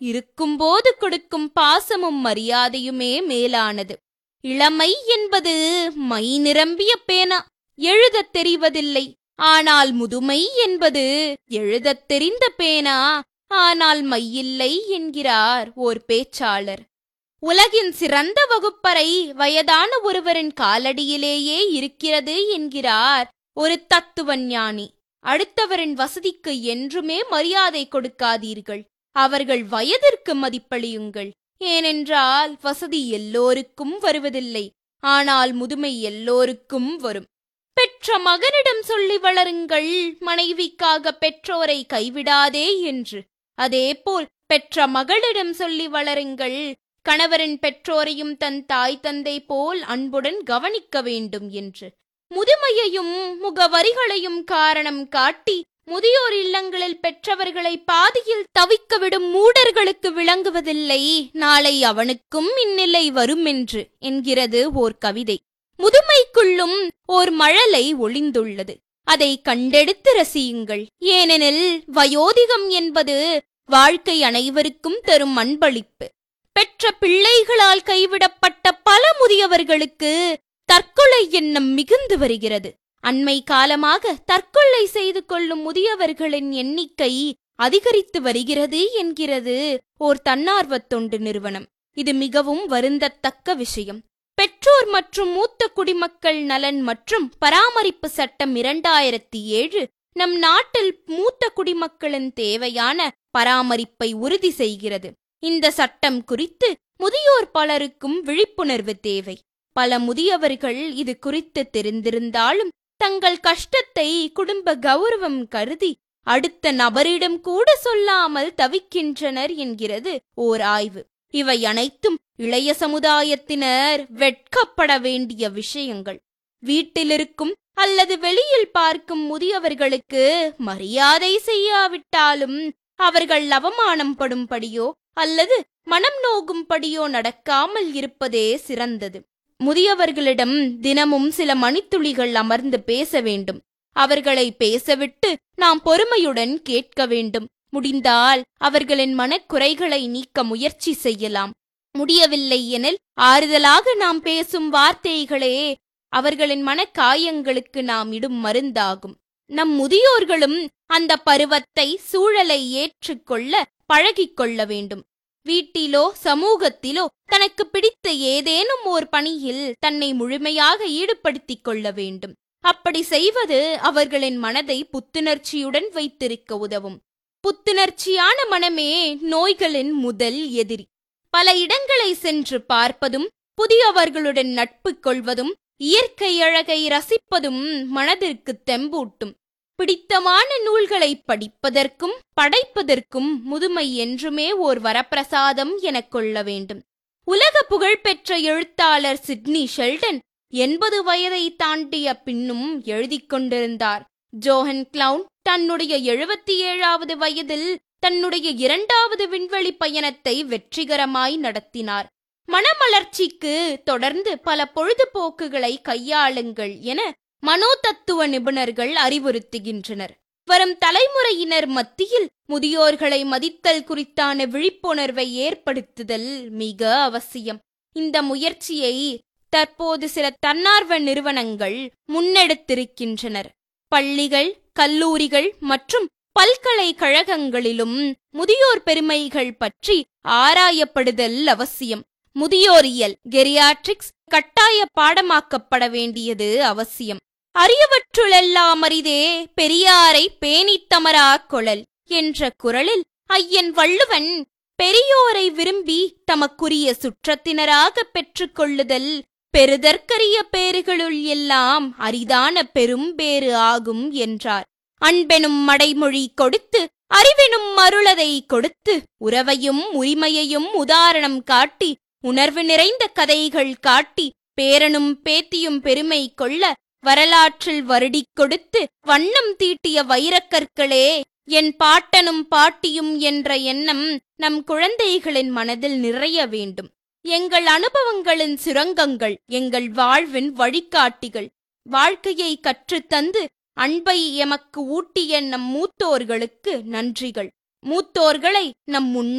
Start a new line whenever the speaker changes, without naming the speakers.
இருக்கும்போது கொடுக்கும் பாசமும் மரியாதையுமே மேலானது இளமை என்பது மை நிரம்பிய பேனா எழுதத் தெரிவதில்லை ஆனால் முதுமை என்பது எழுதத் தெரிந்த பேனா ஆனால் மையில்லை என்கிறார் ஓர் பேச்சாளர் உலகின் சிறந்த வகுப்பறை வயதான ஒருவரின் காலடியிலேயே இருக்கிறது என்கிறார் ஒரு தத்துவ ஞானி அடுத்தவரின் வசதிக்கு என்றுமே மரியாதை கொடுக்காதீர்கள் அவர்கள் வயதிற்கு மதிப்பளியுங்கள் ஏனென்றால் வசதி எல்லோருக்கும் வருவதில்லை ஆனால் முதுமை எல்லோருக்கும் வரும் பெற்ற மகனிடம் சொல்லி வளருங்கள் மனைவிக்காக பெற்றோரை கைவிடாதே என்று அதேபோல் பெற்ற மகளிடம் சொல்லி வளருங்கள் கணவரின் பெற்றோரையும் தன் தாய் தந்தை போல் அன்புடன் கவனிக்க வேண்டும் என்று முதுமையையும் முகவரிகளையும் காரணம் காட்டி முதியோர் இல்லங்களில் பெற்றவர்களை பாதியில் தவிக்க விடும் மூடர்களுக்கு விளங்குவதில்லை நாளை அவனுக்கும் இந்நிலை வரும் என்று என்கிறது ஓர் கவிதை முதுமைக்குள்ளும் ஓர் மழலை ஒளிந்துள்ளது அதை கண்டெடுத்து ரசியுங்கள் ஏனெனில் வயோதிகம் என்பது வாழ்க்கை அனைவருக்கும் தரும் அன்பளிப்பு பெற்ற பிள்ளைகளால் கைவிடப்பட்ட பல முதியவர்களுக்கு தற்கொலை எண்ணம் மிகுந்து வருகிறது அண்மை காலமாக தற்கொலை செய்து கொள்ளும் முதியவர்களின் எண்ணிக்கை அதிகரித்து வருகிறது என்கிறது ஓர் தன்னார்வ தொண்டு நிறுவனம் இது மிகவும் வருந்தத்தக்க விஷயம் பெற்றோர் மற்றும் மூத்த குடிமக்கள் நலன் மற்றும் பராமரிப்பு சட்டம் இரண்டாயிரத்தி ஏழு நம் நாட்டில் மூத்த குடிமக்களின் தேவையான பராமரிப்பை உறுதி செய்கிறது இந்த சட்டம் குறித்து முதியோர் பலருக்கும் விழிப்புணர்வு தேவை பல முதியவர்கள் இது குறித்து தெரிந்திருந்தாலும் தங்கள் கஷ்டத்தை குடும்ப கௌரவம் கருதி அடுத்த நபரிடம் கூட சொல்லாமல் தவிக்கின்றனர் என்கிறது ஓர் ஆய்வு இவை அனைத்தும் இளைய சமுதாயத்தினர் வெட்கப்பட வேண்டிய விஷயங்கள் வீட்டிலிருக்கும் அல்லது வெளியில் பார்க்கும் முதியவர்களுக்கு மரியாதை செய்யாவிட்டாலும் அவர்கள் அவமானம் படும்படியோ அல்லது மனம் நோகும்படியோ நடக்காமல் இருப்பதே சிறந்தது முதியவர்களிடம் தினமும் சில மணித்துளிகள் அமர்ந்து பேச வேண்டும் அவர்களை பேசவிட்டு நாம் பொறுமையுடன் கேட்க வேண்டும் முடிந்தால் அவர்களின் மனக்குறைகளை நீக்க முயற்சி செய்யலாம் முடியவில்லை எனில் ஆறுதலாக நாம் பேசும் வார்த்தைகளே அவர்களின் மனக்காயங்களுக்கு நாம் இடும் மருந்தாகும் நம் முதியோர்களும் அந்த பருவத்தை சூழலை ஏற்றுக்கொள்ள பழகிக் கொள்ள வேண்டும் வீட்டிலோ சமூகத்திலோ தனக்கு பிடித்த ஏதேனும் ஓர் பணியில் தன்னை முழுமையாக ஈடுபடுத்திக் கொள்ள வேண்டும் அப்படி செய்வது அவர்களின் மனதை புத்துணர்ச்சியுடன் வைத்திருக்க உதவும் புத்துணர்ச்சியான மனமே நோய்களின் முதல் எதிரி பல இடங்களை சென்று பார்ப்பதும் புதியவர்களுடன் நட்பு கொள்வதும் இயற்கை அழகை ரசிப்பதும் மனதிற்கு தெம்பூட்டும் பிடித்தமான நூல்களை படிப்பதற்கும் படைப்பதற்கும் முதுமை என்றுமே ஓர் வரப்பிரசாதம் எனக் கொள்ள வேண்டும் உலக புகழ்பெற்ற எழுத்தாளர் சிட்னி ஷெல்டன் எண்பது வயதை தாண்டிய பின்னும் எழுதிக் கொண்டிருந்தார் ஜோஹன் கிளவுன் தன்னுடைய எழுபத்தி ஏழாவது வயதில் தன்னுடைய இரண்டாவது விண்வெளி பயணத்தை வெற்றிகரமாய் நடத்தினார் மனமலர்ச்சிக்கு தொடர்ந்து பல பொழுதுபோக்குகளை கையாளுங்கள் என மனோதத்துவ நிபுணர்கள் அறிவுறுத்துகின்றனர் வரும் தலைமுறையினர் மத்தியில் முதியோர்களை மதித்தல் குறித்தான விழிப்புணர்வை ஏற்படுத்துதல் மிக அவசியம் இந்த முயற்சியை தற்போது சில தன்னார்வ நிறுவனங்கள் முன்னெடுத்திருக்கின்றனர் பள்ளிகள் கல்லூரிகள் மற்றும் பல்கலைக்கழகங்களிலும் முதியோர் பெருமைகள் பற்றி ஆராயப்படுதல் அவசியம் முதியோரியல் கெரியாட்ரிக்ஸ் கட்டாய பாடமாக்கப்பட வேண்டியது அவசியம் அரியவற்றுளெல்லாம் அரிதே பெரியாரை பேணித்தமரா கொழல் என்ற குரலில் ஐயன் வள்ளுவன் பெரியோரை விரும்பி தமக்குரிய சுற்றத்தினராக பெற்றுக்கொள்ளுதல் பெறுதற்கரிய பேறுகளுள் எல்லாம் அரிதான பெரும் பேறு ஆகும் என்றார் அன்பெனும் மடைமொழி கொடுத்து அறிவெனும் மருளதை கொடுத்து உறவையும் உரிமையையும் உதாரணம் காட்டி உணர்வு நிறைந்த கதைகள் காட்டி பேரனும் பேத்தியும் பெருமை கொள்ள வரலாற்றில் வருடிக் கொடுத்து வண்ணம் தீட்டிய வைரக்கற்களே என் பாட்டனும் பாட்டியும் என்ற எண்ணம் நம் குழந்தைகளின் மனதில் நிறைய வேண்டும் எங்கள் அனுபவங்களின் சுரங்கங்கள் எங்கள் வாழ்வின் வழிகாட்டிகள் வாழ்க்கையை கற்றுத்தந்து அன்பை எமக்கு ஊட்டிய நம் மூத்தோர்களுக்கு நன்றிகள் மூத்தோர்களை நம் முன்னோர்